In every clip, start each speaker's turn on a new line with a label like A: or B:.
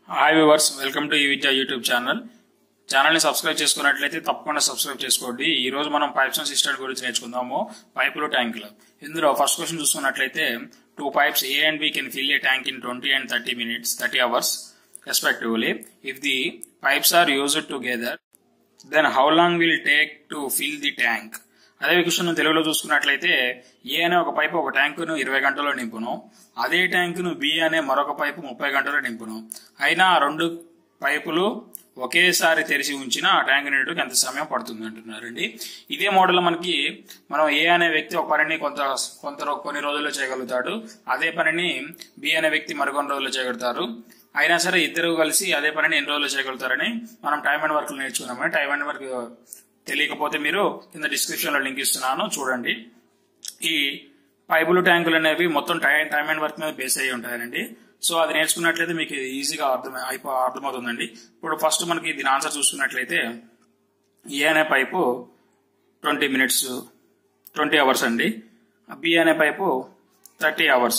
A: Hi viewers welcome to ఈ విద్యా YouTube channel ఛానల్ని సబ్స్క్రైబ్ చేసుకున్నట్లయితే తప్పకుండా సబ్స్క్రైబ్ చేసుకోండి ఈ రోజు మనం పైప్స్ అండ్ సిస్టమ్ గురించి నేర్చుకుందాము పైపులు ట్యాంకులు ఇందులో ఫస్ట్ క్వశ్చన్ చూసుకున్నట్లయితే two pipes A and B can fill a tank in twenty and thirty minutes thirty hours respectively if the pipes are used together then how long will take to fill the tank అదే question తెలుగులో చూసుకున్నట్లయితే A అనే ఒక pipe ఒక ట్యాంకును ఇరవై గంటల్లో నింపును అదే ట్యాంకును B అనే మరొక పైపు ముప్పై గంటల్లో నింపును అయినా ఆ రెండు పైపులు ఒకేసారి తెరిచి ఉంచిన ఆ ట్యాంక్ నిండుకు ఎంత సమయం పడుతుంది అంటున్నారండి ఇదే మోడల్ మనకి మనం ఏ అనే వ్యక్తి ఒక పనిని కొంత కొంత రో- కొన్ని రోజుల్లో చేయగలుగుతాడు అదే పనిని బి అనే వ్యక్తి మరికొన్ని రోజుల్లో చేయగలుగుతారు అయినా సరే ఇద్దరు కలిసి అదే పనిని ఎన్ని రోజుల్లో చేయగలుగుతారని మనం టైం అండ్ వర్క్ నేర్చుకున్నాము టైం అండ్ వర్క్ తెలియకపోతే మీరు కింద డిస్క్రిప్షన్ లో లింక్ ఇస్తున్నాను చూడండి ఈ పైపులు ట్యాంకులు అనేవి మొత్తం టైం టైం అండ్ వర్క్ మీద బేస్ అయ్యి ఉంటాయండి సో అది నేర్చుకున్నట్లయితే మీకు ఈజీగా అర్థం అయిపో అర్థమవుతుందండి ఇప్పుడు ఫస్ట్ మనకి దీని ఆన్సర్ చూసుకున్నట్లయితే ఏ అనే pipe twenty minutes twenty hours అండి బి అనే పైపు థర్టీ అవర్స్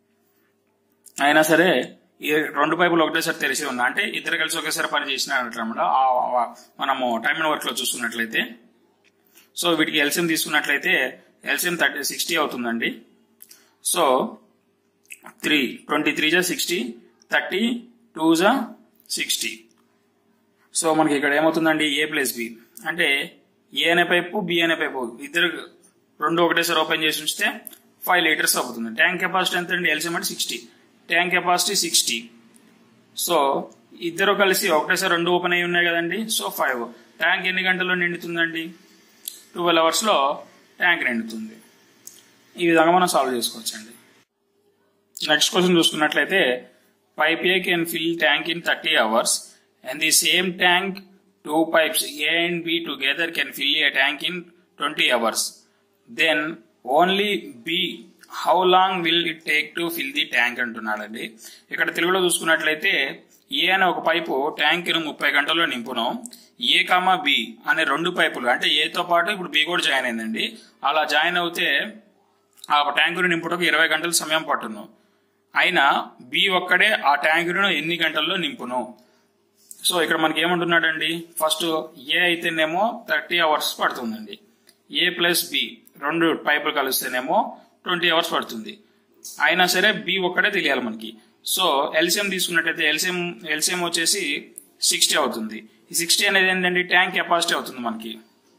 A: అయినా సరే ఈ రెండు పైపులు ఒకటేసారి తెరిచి ఉన్నా అంటే ఇద్దరు కలిసి ఒకేసారి పని చేసిన అనమాట మనము టైం అండ్ వర్క్ లో చూసుకున్నట్లయితే సో వీటికి ఎల్సిఎం తీసుకున్నట్లయితే ఎల్సిఎం థర్టీ సిక్స్టీ అవుతుందండి సో త్రీ ట్వంటీ త్రీ జా సిక్స్టీ థర్టీ టూ జా సిక్స్టీ సో మనకి ఇక్కడ ఏమవుతుందండి ఏ ప్లస్ బి అంటే ఏ అనే పైపు బి అనే పైపు ఇద్దరు రెండు ఒకటేసారి ఓపెన్ చేసి ఉంచితే ఫైవ్ లీటర్స్ అవుతుంది ట్యాంక్ కెపాసిటీ ఎంత అండి ఎల్సిఎం అంటే sixty tank capacity sixty so ఇద్దరు కలిసి ఒకటేసారి రెండు ఓపెన్ అయి ఉన్నాయి కదండి సో ఫైవ్ ట్యాంక్ ఎన్ని గంటల్లో నిండుతుందండి ట్వెల్వ్ అవర్స్లో ట్యాంక్ నిండుతుంది ఈ విధంగా మనం సాల్వ్ చేసుకోవచ్చండి నెక్స్ట్ క్వశ్చన్ చూసుకున్నట్లయితే pipe A can fill tank in thirty hours and the same tank two pipes A and B together can fill a tank in twenty hours then only B how long will it take to fill the tank అంటున్నాడండి ఇక్కడ తెలుగులో చూసుకున్నట్లయితే A అనే ఒక pipe tank ను ముప్పై గంటల్లో నింపును ఏ comma B అనే రెండు పైపులు అంటే ఏతో పాటు ఇప్పుడు బి కూడా జాయిన్ అయిందండి అలా జాయిన్ అవుతే ఆ ట్యాంకును నింపుటకు ఇరవై గంటల సమయం పట్టును అయినా బి ఒక్కడే ఆ ట్యాంకును ఎన్ని గంటల్లో నింపును సో ఇక్కడ మనకి ఏమంటున్నాడండి ఫస్ట్ ఏ అయితేనేమో థర్టీ అవర్స్ పడుతుందండి ఏ ప్లస్ బి రెండు పైపులు కలిస్తేనేమో ట్వంటీ అవర్స్ పడుతుంది అయినా సరే బి ఒక్కడే తెలియాలి మనకి సో ఎల్సిఎం తీసుకున్నట్టయితే ఎల్సిఎం ఎల్సిఎం వచ్చేసి సిక్స్టీ అవుతుంది ఈ సిక్స్టీ అనేది ఏంటంటే ట్యాంక్ కెపాసిటీ అవుతుంది మనకి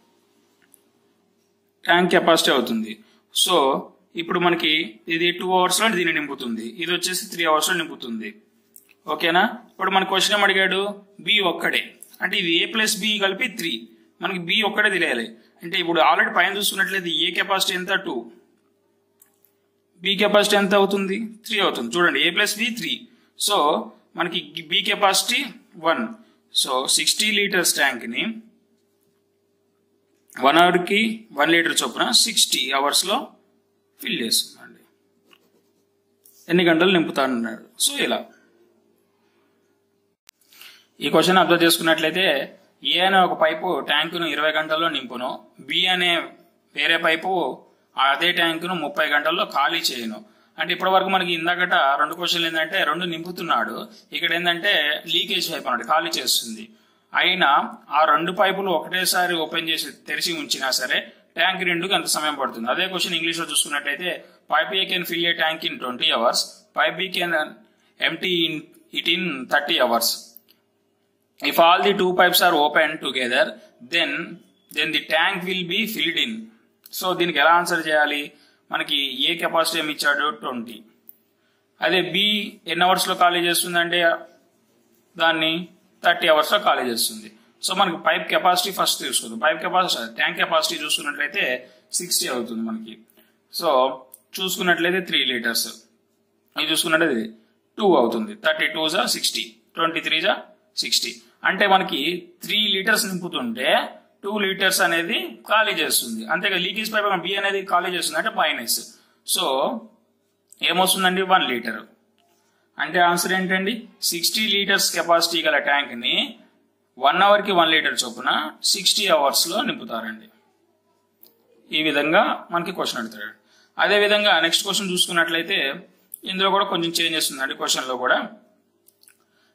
A: ట్యాంక్ కెపాసిటీ అవుతుంది సో ఇప్పుడు మనకి ఇది టూ అవర్స్ లో దీన్ని నింపుతుంది ఇది వచ్చేసి త్రీ అవర్స్ లో నింపుతుంది ఓకేనా ఇప్పుడు మన క్వశ్చన్ ఏం అడిగాడు బి ఒక్కడే అంటే ఇది ఏ ప్లస్ బి కలిపి త్రీ మనకి బి ఒక్కడే తెలియాలి అంటే ఇప్పుడు ఆల్రెడీ పైన చూసుకున్నట్లయితే ఏ కెపాసిటీ ఎంత టూ బి కెపాసిటీ ఎంత అవుతుంది త్రీ అవుతుంది చూడండి A plus B three so మనకి B capacity one so sixty litres tank ని వన్ అవర్ కి వన్ లీటర్ చొప్పున సిక్స్టీ అవర్స్ లో ఫిల్ చేస్తుందండి ఎన్ని గంటలు నింపుతానన్నాడు సో ఇలా ఈ క్వశ్చన్ అబ్జర్వ్ చేసుకున్నట్లయితే ఏ అనే ఒక పైపు ట్యాంకును ఇరవై గంటల్లో నింపును బి అనే వేరే పైపు అదే ట్యాంకును ముప్పై గంటల్లో ఖాళీ చేయను అంటే ఇప్పటి వరకు మనకి ఇందాకట రెండు క్వశ్చన్లు ఏంటంటే రెండు నింపుతున్నాడు ఇక్కడ ఏంటంటే లీకేజ్ పైప్ అన్నట్టు ఖాళీ చేస్తుంది అయినా ఆ రెండు పైపులు ఒకటేసారి ఓపెన్ చేసి తెరిచి ఉంచినా సరే ట్యాంక్ రెండుకి ఎంత సమయం పడుతుంది అదే క్వశ్చన్ ఇంగ్లీష్ లో చూసుకున్నట్టయితే pipe A can fill a tank in twenty hours pipe B can empty in it in thirty hours if all the two pipes are open together then then the tank will be filled in so దీనికి ఎలా answer చేయాలి మనకి ఏ capacity ఏమి ఇచ్చాడు twenty అదే B ఎన్ని hours లో ఖాళీ చేస్తుందంటే దాన్ని థర్టీ అవర్స్ లో ఖాళీ చేస్తుంది సో మనకి పైప్ కెపాసిటీ ఫస్ట్ తీసుకుందాం పైప్ కెపాసిటీ ట్యాంక్ కెపాసిటీ చూసుకున్నట్లయితే సిక్స్టీ అవుతుంది మనకి సో చూసుకున్నట్లయితే త్రీ లీటర్స్ ఇది చూసుకున్నట్లయితే టూ అవుతుంది థర్టీ టూ జా సిక్స్టీ ట్వంటీ త్రీ జా సిక్స్టీ అంటే మనకి త్రీ లీటర్స్ నింపుతుంటే టూ లీటర్స్ అనేది ఖాళీ చేస్తుంది అంతేగా లీకేజ్ పైప్ బి అనేది ఖాళీ చేస్తుంది అంటే మైనస్ సో ఏమొస్తుందండి వన్ లీటర్ అంటే ఆన్సర్ ఏంటండి సిక్స్టీ లీటర్స్ కెపాసిటీ గల ట్యాంక్ ని వన్ అవర్ కి వన్ లీటర్ చొప్పున సిక్స్టీ అవర్స్ లో నింపుతారండి ఈ విధంగా మనకి క్వశ్చన్ అడుగుతాడు అదే విధంగా నెక్స్ట్ క్వశ్చన్ చూసుకున్నట్లయితే ఇందులో కూడా కొంచెం చేంజెస్ ఉందండి క్వశ్చన్ లో కూడా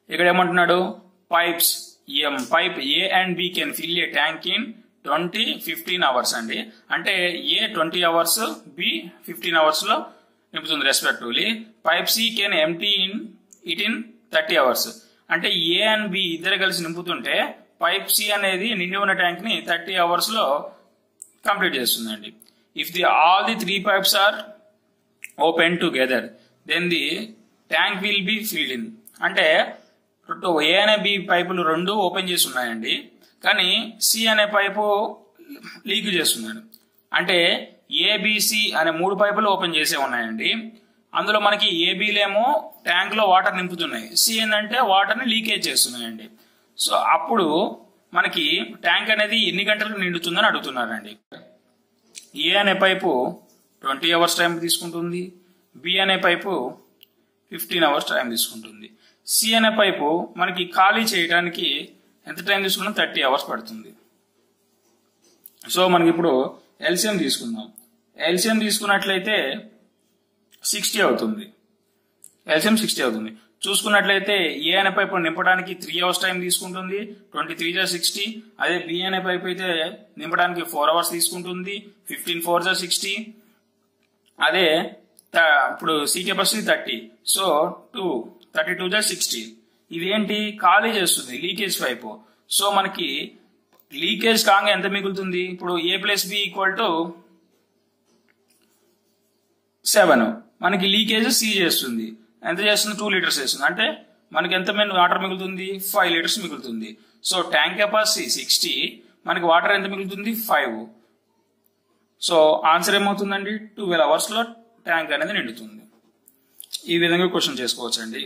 A: ఇక్కడ ఏమంటున్నాడు పైప్స్ ఎం pipe A and B can fill a tank in twenty fifteen hours అండి అంటే A twenty hours B fifteen hours లో నింపుతుంది respectively pipe C can empty in it in thirty hours అంటే ఏ అండ్ బి ఇద్దరు కలిసి నింపుతుంటే pipe C అనేది నిండి ఉన్న ట్యాంక్ ని థర్టీ అవర్స్ లో కంప్లీట్ చేస్తుందండి if the all the three pipes are open together then the tank will be filled in అంటే ఏ అనే బి పైపులు రెండు ఓపెన్ చేసి ఉన్నాయండి కానీ సి అనే పైపు లీక్ చేస్తున్నాడు అంటే ఏబిసి అనే మూడు పైపులు ఓపెన్ చేసే ఉన్నాయండి అందులో మనకి ఏబీలేమో ట్యాంక్ లో వాటర్ నింపుతున్నాయి సి ఏంటంటే వాటర్ ని లీకేజ్ చేస్తున్నాయండి సో అప్పుడు మనకి ట్యాంక్ అనేది ఎన్ని గంటలకు నిండుతుందని అడుగుతున్నారండి ఏ అనే పైపు ట్వంటీ అవర్స్ టైం తీసుకుంటుంది బి అనే పైపు ఫిఫ్టీన్ అవర్స్ టైం తీసుకుంటుంది సి అనే పైపు మనకి ఖాళీ చేయడానికి ఎంత టైం తీసుకున్నా థర్టీ అవర్స్ పడుతుంది సో మనకి ఇప్పుడు ఎల్సిఎం తీసుకుందాం ఎల్సిఎం తీసుకున్నట్లయితే సిక్స్టీ అవుతుంది ఎల్సిఎం సిక్స్టీ అవుతుంది చూసుకున్నట్లయితే ఏ అనే పైపు నింపడానికి త్రీ అవర్స్ టైం తీసుకుంటుంది ట్వంటీ త్రీ జా సిక్స్టీ అదే బి అనే పైపు అయితే నింపడానికి ఫోర్ అవర్స్ తీసుకుంటుంది ఫిఫ్టీన్ ఫోర్ జా సిక్స్టీ అదే త- ఇప్పుడు C capacity thirty so two thirty two జా సిక్స్టీ ఇదేంటి ఖాళీ చేస్తుంది లీకేజ్ పైపు సో మనకి లీకేజ్ కాగా ఎంత మిగులుతుంది ఇప్పుడు A plus B equal to seven మనకి లీకేజ్ సి చేస్తుంది ఎంత చేస్తుంది టూ లీటర్స్ చేస్తుంది అంటే మనకి ఎంత మెయిన్ వాటర్ మిగులుతుంది ఫైవ్ లీటర్స్ మిగులుతుంది సో ట్యాంక్ కెపాసిటీ సిక్స్టీ మనకి వాటర్ ఎంత మిగులుతుంది ఫైవ్ సో ఆన్సర్ ఏమవుతుందండి ట్వెల్వ్ అవర్స్ లో ట్యాంక్ అనేది నిండుతుంది ఈ విధంగా క్వశ్చన్ చేసుకోవచ్చు అండి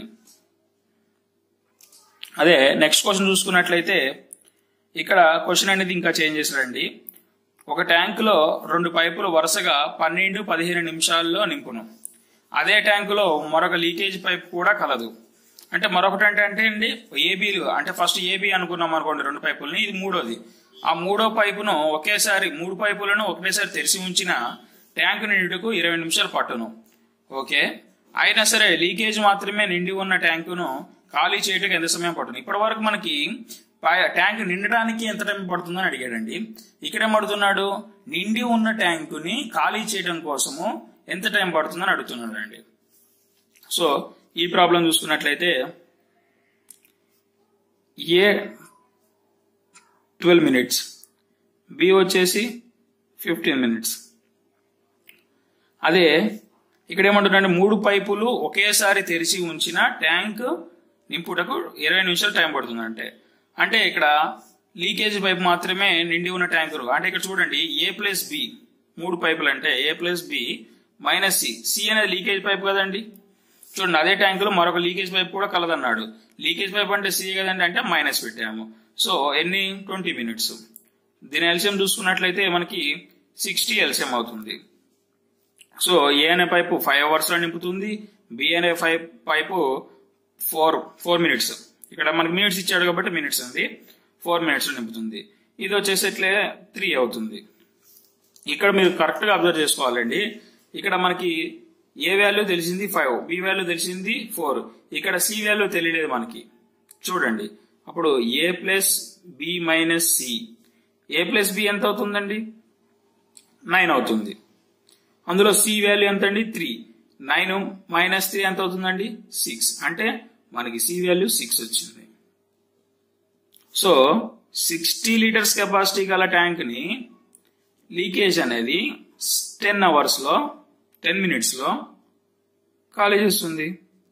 A: అదే నెక్స్ట్ క్వశ్చన్ చూసుకున్నట్లయితే ఇక్కడ క్వశ్చన్ అనేది ఇంకా చేంజ్ చేశారండి ఒక ట్యాంకులో రెండు పైపులు వరుసగా పన్నెండు పదిహేను నిమిషాల్లో నింపును అదే ట్యాంకులో మరొక లీకేజ్ పైప్ కూడా కలదు అంటే మరొకటి అంటే అంటే అండి ఏబీలు అంటే ఫస్ట్ ఏబీ అనుకున్నాం అనుకోండి రెండు పైపుల్ని ఇది మూడోది ఆ మూడో పైపును ఒకేసారి మూడు పైపులను ఒకేసారి తెరిచి ఉంచిన ట్యాంకు నిండుటకు ఇరవై నిమిషాలు పట్టును ఓకే అయినా సరే లీకేజ్ మాత్రమే నిండి ఉన్న ట్యాంకును ఖాళీ చేయడానికి ఎంత సమయం పడుతుంది ఇప్పటి వరకు మనకి పై- ట్యాంక్ నిండడానికి ఎంత టైం పడుతుందని అడిగాడండి ఇక్కడ ఏమడుతున్నాడు నిండి ఉన్న ట్యాంకుని ఖాళీ చేయడం కోసము ఎంత టైం పడుతుందని అడుగుతున్నాడు అండి సో ఈ ప్రాబ్లం చూసుకున్నట్లయితే ఏ ట్వెల్వ్ మినిట్స్ బి వచ్చేసి ఫిఫ్టీన్ మినిట్స్ అదే ఇక్కడ ఏమంటున్నాడు మూడు పైపులు ఒకేసారి తెరిచి ఉంచిన ట్యాంక్ నింపుటకు ఇరవై నిమిషాలు టైం పడుతుంది అంటే అంటే ఇక్కడ లీకేజ్ పైప్ మాత్రమే నిండి ఉన్న ట్యాంకులు అంటే ఇక్కడ చూడండి ఏ ప్లస్ బి మూడు పైపులు అంటే A plus B minus C C అనేది లీకేజ్ పైప్ కదండి చూడండి అదే ట్యాంకులో మరొక లీకేజ్ పైప్ కూడా కలదన్నాడు లీకేజ్ పైప్ అంటే సి కదండి అంటే మైనస్ పెట్టాము సో ఎన్ని ట్వంటీ మినిట్స్ దీని ఎల్సిఎం చూసుకున్నట్లయితే మనకి సిక్స్టీ ఎల్సిఎం అవుతుంది సో ఏ అనే పైపు ఫైవ్ అవర్స్ లో నింపుతుంది బి అనే five pipe four four minutes ఇక్కడ మనకి మినిట్స్ ఇచ్చాడు కాబట్టి మినిట్స్ ఉంది ఫోర్ మినిట్స్ లో నింపుతుంది ఇది వచ్చేసి ఇట్లే త్రీ అవుతుంది ఇక్కడ మీరు కరెక్ట్ గా అబ్జర్వ్ చేసుకోవాలండి ఇక్కడ మనకి ఏ వాల్యూ తెలిసింది ఫైవ్ బి వాల్యూ తెలిసింది ఫోర్ ఇక్కడ సి వాల్యూ తెలియలేదు మనకి చూడండి అప్పుడు A plus B minus C A plus B ఎంత అవుతుందండి నైన్ అవుతుంది అందులో సి వాల్యూ ఎంత అండి త్రీ నైన్ మైనస్ త్రీ ఎంత అవుతుందండి సిక్స్ అంటే మనకి సి వాల్యూ సిక్స్ వచ్చింది సో సిక్స్టీ లీటర్స్ కెపాసిటీ గల ట్యాంక్ ని లీకేజ్ అనేది టెన్ అవర్స్ లో టెన్ మినిట్స్ లో ఖాళీ చేస్తుంది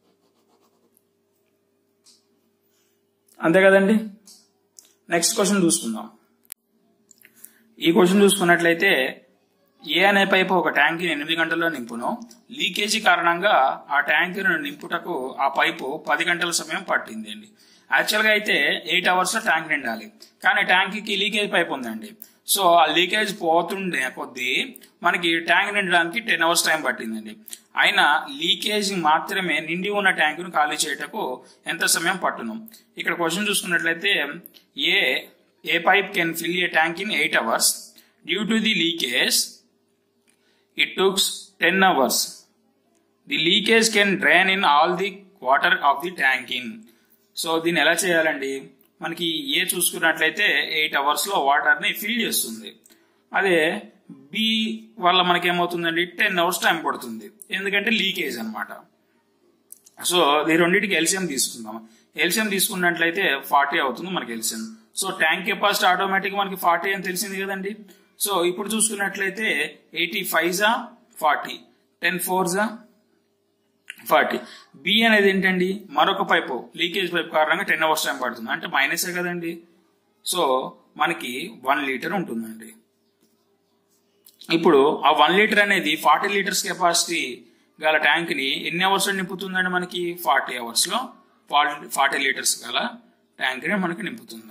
A: అంతే కదండి నెక్స్ట్ క్వశ్చన్ చూసుకుందాం ఈ క్వశ్చన్ చూసుకున్నట్లయితే ఏ అనే పైపు ఒక ట్యాంక్ ఎనిమిది గంటల్లో నింపును లీకేజీ కారణంగా ఆ ట్యాంక్ నింపుటకు ఆ పైపు పది గంటల సమయం పట్టింది అండి యాక్చువల్ గా అయితే ఎయిట్ అవర్స్ లో ట్యాంక్ నిండాలి కానీ ట్యాంక్ కి లీకేజ్ పైప్ ఉందండి సో ఆ లీకేజ్ పోతుండే కొద్దీ మనకి ట్యాంక్ నిండడానికి టెన్ అవర్స్ టైం పట్టిందండి అయినా లీకేజ్ మాత్రమే నిండి ఉన్న ట్యాంకును ఖాళీ చేయటకు ఎంత సమయం పట్టును ఇక్కడ క్వశ్చన్ చూసుకున్నట్లయితే A A pipe can fill a tank in eight hours due to the leakage it took 10 hours. The leakage can drain in all the water of the tank in. So దీన్ని ఎలా చేయాలండి మనకి A చూసుకున్నట్లయితే eight hours లో water ని fill చేస్తుంది అదే B వల్ల మనకి ఏమవుతుందండి టెన్ అవర్స్ టైం పడుతుంది ఎందుకంటే లీకేజ్ అన్నమాట సో ఈ రెండింటికి ఎల్సిఎం తీసుకుందాం ఎల్సిఎం తీసుకున్నట్లయితే ఫార్టీ అవుతుంది మనకి LCM so tank capacity automatic మనకి ఫార్టీ అని తెలిసింది కదండి సో ఇప్పుడు చూసుకున్నట్లయితే ఎయిటీ ఫైవ్ జా ఫార్టీ టెన్ ఫోర్ జా ఫార్టీ బి అనేది ఏంటండి మరొక పైపు లీకేజ్ పైప్ కారణంగా టెన్ అవర్స్ టైం పడుతుంది అంటే మైనసే కదండి సో మనకి వన్ లీటర్ ఉంటుందండి ఇప్పుడు ఆ వన్ లీటర్ అనేది ఫార్టీ లీటర్స్ కెపాసిటీ గల ట్యాంక్ ని ఎన్ని అవర్స్ నింపుతుందండి మనకి ఫార్టీ అవర్స్ లో ఫార్టీ లీటర్స్ గల ట్యాంక్ ని మనకి నింపుతుందండి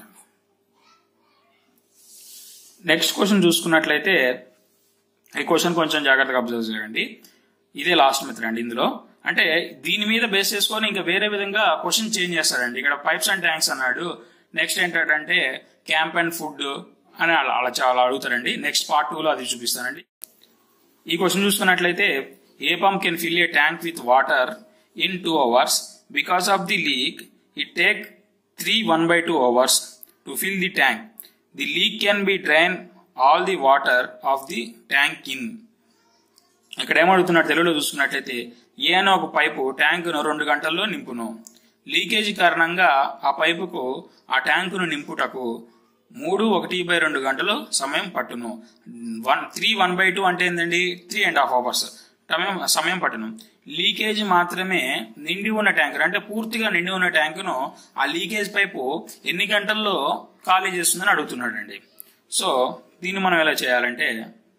A: నెక్స్ట్ క్వశ్చన్ చూసుకున్నట్లయితే ఈ క్వశ్చన్ కొంచెం జాగ్రత్తగా అబ్జర్వ్ చేయండి ఇదే లాస్ట్ మెథడ్ అండి ఇందులో అంటే దీని మీద బేస్ చేసుకొని ఇంకా వేరే విధంగా క్వశ్చన్ చేంజ్ చేస్తారండి ఇక్కడ పైప్స్ అండ్ ట్యాంక్స్ అన్నాడు నెక్స్ట్ ఏంటంటే క్యాంప్ అండ్ ఫుడ్ అని అలా అలా చాలా అడుగుతారండి నెక్స్ట్ పార్ట్ టూలో అది చూపిస్తానండి ఈ క్వశ్చన్ చూసుకున్నట్లయితే A pump can fill a tank with water in two hours because of the leak it take three one by two hours to fill the tank the leak can be drain all the water of the tank in ఇక్కడ ఏమడుగుతున్నాడు తెలుగులో చూసుకున్నట్లయితే A అనే ఒక pipe ట్యాంకును రెండు గంటల్లో నింపును leakage కారణంగా ఆ పైపుకు ఆ ట్యాంకును నింపుటకు మూడు ఒకటి బై రెండు గంటలు సమయం పట్టును one three one by two అంటే ఏంటండి త్రీ అండ్ హాఫ్ అవర్స్ సమయం సమయం పట్టును లీకేజ్ మాత్రమే నిండి ఉన్న ట్యాంకర్ అంటే పూర్తిగా నిండి ఉన్న ట్యాంకును ఆ లీకేజ్ పైపు ఎన్ని గంటల్లో ఖాళీ చేస్తుందని అడుగుతున్నాడండి సో దీన్ని మనం ఎలా చేయాలంటే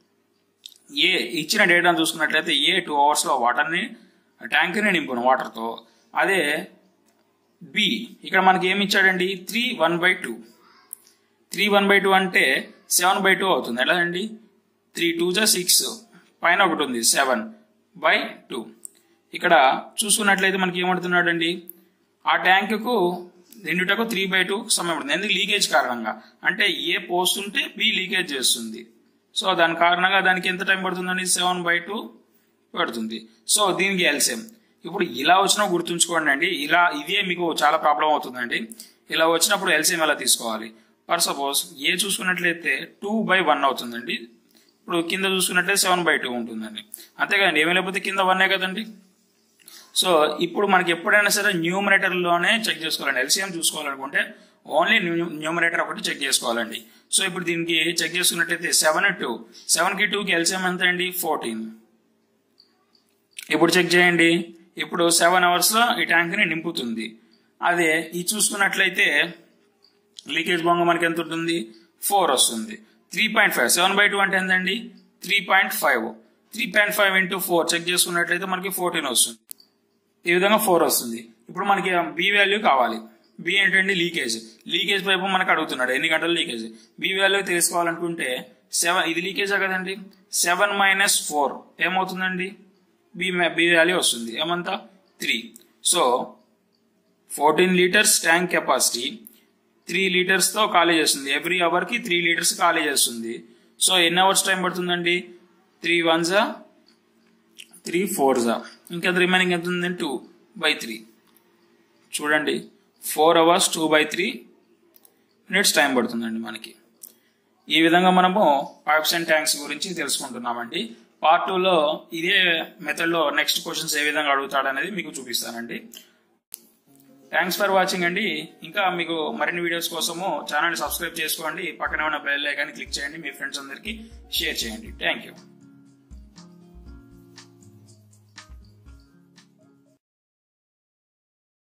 A: ఏ ఇచ్చిన డేటాను చూసుకున్నట్లయితే ఏ టూ అవర్స్లో వాటర్ని ట్యాంక్ని నింపును వాటర్తో అదే బి ఇక్కడ మనకి ఏమి ఇచ్చాడండి three one by two three one by two అంటే సెవెన్ బై టూ అవుతుంది ఎలా అండి త్రీ టూ జా సిక్స్ పైన ఒకటి ఉంది సెవెన్ బై టూ ఇక్కడ చూసుకున్నట్లయితే మనకి ఏమడుతున్నాడు అండి ఆ ట్యాంకుకు నిండుటకు త్రీ బై టూ సమయం పడుతుంది ఎందుకు లీకేజ్ కారణంగా అంటే ఏ పోస్తుంటే బి లీకేజ్ చేస్తుంది సో దాని కారణంగా దానికి ఎంత టైం పడుతుందండి సెవెన్ బై టూ పడుతుంది సో దీనికి ఎల్సిఎం ఇప్పుడు ఇలా వచ్చినా గుర్తుంచుకోండి అండి ఇలా ఇదే మీకు చాలా ప్రాబ్లం అవుతుందండి ఇలా వచ్చినప్పుడు ఎల్సిఎం ఎలా తీసుకోవాలి ఫర్ సపోజ్ ఏ చూసుకున్నట్లయితే టూ బై వన్ అవుతుందండి ఇప్పుడు కింద చూసుకున్నట్లయితే సెవెన్ బై టూ ఉంటుందండి అంతేకాదండి ఏమీ లేకపోతే కింద వన్నే కదండి సో ఇప్పుడు మనకి ఎప్పుడైనా సరే న్యూమరేటర్లోనే చెక్ చేసుకోవాలండి ఎల్సిఎం చూసుకోవాలనుకుంటే ఓన్లీ న్యూమరేటర్ ఒకటి చెక్ చేసుకోవాలండి సో ఇప్పుడు దీనికి చెక్ చేసుకున్నట్లయితే సెవెన్ టూ సెవెన్కి టూకి ఎల్సిఎం ఎంత అండి ఫోర్టీన్ ఇప్పుడు చెక్ చేయండి ఇప్పుడు సెవెన్ అవర్స్లో ఈ ట్యాంక్ని నింపుతుంది అదే ఇది చూసుకున్నట్లయితే లీకేజ్ బొంగ మనకి ఎంత ఉంటుంది ఫోర్ వస్తుంది three point five seven by two అంటే ఎంతండి three point five three point five into four check చేసుకున్నట్లయితే మనకి ఫోర్టీన్ వస్తుంది ఈ విధంగా ఫోర్ వస్తుంది ఇప్పుడు మనకి బి వాల్యూ కావాలి బి ఏంటండి లీకేజ్ లీకేజ్ పైపు మనకు అడుగుతున్నాడు ఎన్ని గంటలు లీకేజ్ బి వాల్యూ తెలుసుకోవాలనుకుంటే సెవెన్ ఇది లీకేజా కదండి సెవెన్ మైనస్ ఫోర్ ఏమవుతుందండి బి బి వాల్యూ వస్తుంది ఏమంతా three so fourteen litres tank capacity three లీటర్స్తో ఖాళీ చేస్తుంది ఎవ్రీ అవర్కి త్రీ లీటర్స్ ఖాళీ చేస్తుంది సో ఎన్ని అవర్స్ టైం పడుతుందండి త్రీ వన్ జా త్రీ ఫోర్ జా ఇంకా రిమైనింగ్ ఎంత ఉంది టూ బై త్రీ చూడండి four hours two by three minutes time పడుతుందండి మనకి ఈ విధంగా మనము పైప్స్ అండ్ ట్యాంక్స్ గురించి తెలుసుకుంటున్నామండి పార్ట్ టూలో ఇదే మెథడ్లో నెక్స్ట్ క్వశ్చన్స్ ఏ విధంగా అడుగుతాడనేది మీకు చూపిస్తానండి థ్యాంక్స్ ఫర్ వాచింగ్ అండి ఇంకా మీకు మరిన్ని వీడియోస్ కోసము ఛానల్ సబ్స్క్రైబ్ చేసుకోండి పక్కనే ఉన్న బెల్ ఐకాన్ని క్లిక్ చేయండి మీ ఫ్రెండ్స్ అందరికీ షేర్ చేయండి థ్యాంక్ యూ